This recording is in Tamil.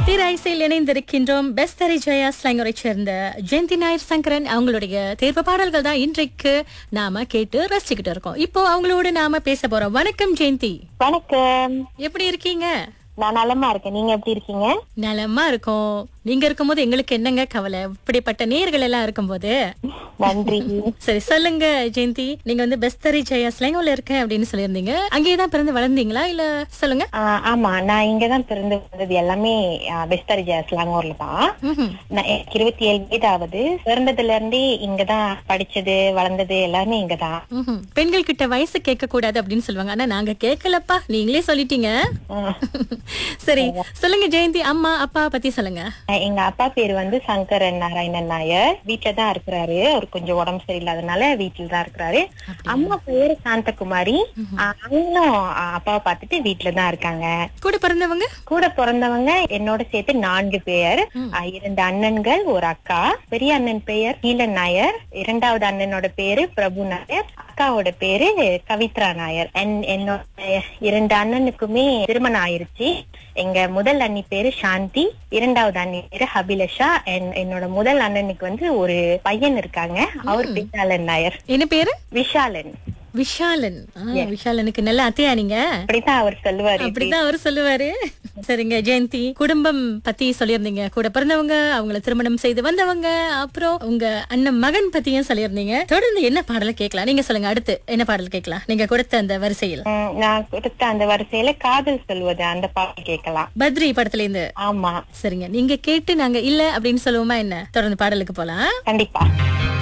திரைசையில் இணைந்திருக்கின்றோம் பெஸ்தரி ஜெயா ஸ்லாங்கரை சேர்ந்த ஜெயந்தி நாயர் சங்கரன் அவங்களுடைய தேர்வு பாடல்கள் தான் இன்றைக்கு நாம கேட்டு ரசிச்சுக்கிட்டு இருக்கோம் இப்போ அவங்களோட நாம பேச போறோம் வணக்கம் ஜெயந்தி வணக்கம் எப்படி இருக்கீங்க நான் நலமா இருக்கேன் நீங்க எப்படி இருக்கீங்க நலமா இருக்கோம் நீங்க இருக்கும்போது எங்களுக்கு என்னங்க கவலை இப்படிப்பட்ட நேர்கள் எல்லாம் இருக்கும்போது நன்றி சரி சொல்லுங்க ஜெயந்தி நீங்க வந்து பெஸ்தரி ஜெயா ஸ்லாங்கோல இருக்கேன் அப்படின்னு சொல்லியிருந்தீங்க அங்கேயேதான் பிறந்து வளர்ந்தீங்களா இல்ல சொல்லுங்க ஆ, ஆமா நான் இங்கதான் பிறந்து வந்தது எல்லாமே பெஸ்டர் ஜாஸ்லாங்கூர்ல தான் ம்ஹும். நான் எனக்கு இருபத்தி ஏழு வயதாவது பிறந்ததுல இருந்தே இங்கதான் படிச்சது வளர்ந்தது எல்லாமே இங்கதான் ம்ஹும். பெண்கள் கிட்ட வயசு கேட்க கூடாது அப்படின்னு சொல்லுவாங்க ஆனா நாங்க கேட்கலப்பா நீங்களே சொல்லிட்டீங்க ஆ. சரி சொல்லுங்க ஜெயந்தி அம்மா அப்பா பத்தி சொல்லுங்க எங்க அப்பா பேர் வந்து சங்கரன் நாராயணன் நாயர் வீட்டுல தான் இருக்கிறாரு அவர் கொஞ்சம் உடம்பு சரியில்லாதனால வீட்டுல தான் இருக்கிறாரு அம்மா பேரு சாந்தகுமாரி ஆ, அவங்களும் ஆ, அப்பாவை பார்த்துட்டு வீட்டுல தான் இருக்காங்க கூட பிறந்தவங்க கூட பிறந்தவங்க என்னோட சேர்த்து நான்கு பேர் ஆ, இரண்டு அண்ணன்கள் ஒரு அக்கா பெரிய அண்ணன் பெயர் கீழன் நாயர் இரண்டாவது அண்ணனோட பேரு பிரபு நாயர் அக்காவோட பேரு கவித்ரா நாயர் என்- என்னோட இரண்டு அண்ணனுக்குமே திருமணம் ஆயிருச்சு எங்க முதல் அண்ணி பேரு சாந்தி இரண்டாவது அண்ணி பேரு அபிலஷா என்- என்னோட முதல் அண்ணனுக்கு வந்து ஒரு பையன் இருக்காங்க அவர் விஷாலன் நாயர் என்ன பேரு விஷாலன் விஷாலன் ஆ, விஷாலனுக்கு நல்ல அத்தையா நீங்க அப்படித்தான் அவர் சொல்லுவாரு அப்படிதான் அவரு சொல்லுவாரு சரிங்க ஜெயந்தி குடும்பம் பத்தி சொல்லியிருந்தீங்க கூட பிறந்தவங்க அவங்கள திருமணம் செய்து வந்தவங்க அப்புறம் உங்க அண்ணன் மகன் பத்தியும் சொல்லியிருந்தீங்க தொடர்ந்து என்ன பாடல கேட்கலாம் நீங்க சொல்லுங்க அடுத்து என்ன பாடல் கேட்கலாம் நீங்க கொடுத்த அந்த வரிசையில் ம், நான் கொடுத்த அந்த வரிசையில காதல் சொல்வது அந்த பாட்டு கேட்கலாம் பத்ரி படத்துல இருந்து ஆமா சரிங்க நீங்க கேட்டு நாங்க இல்ல அப்படின்னு சொல்லுவோமா என்ன தொடர்ந்து பாடலுக்கு போலாம் கண்டிப்பா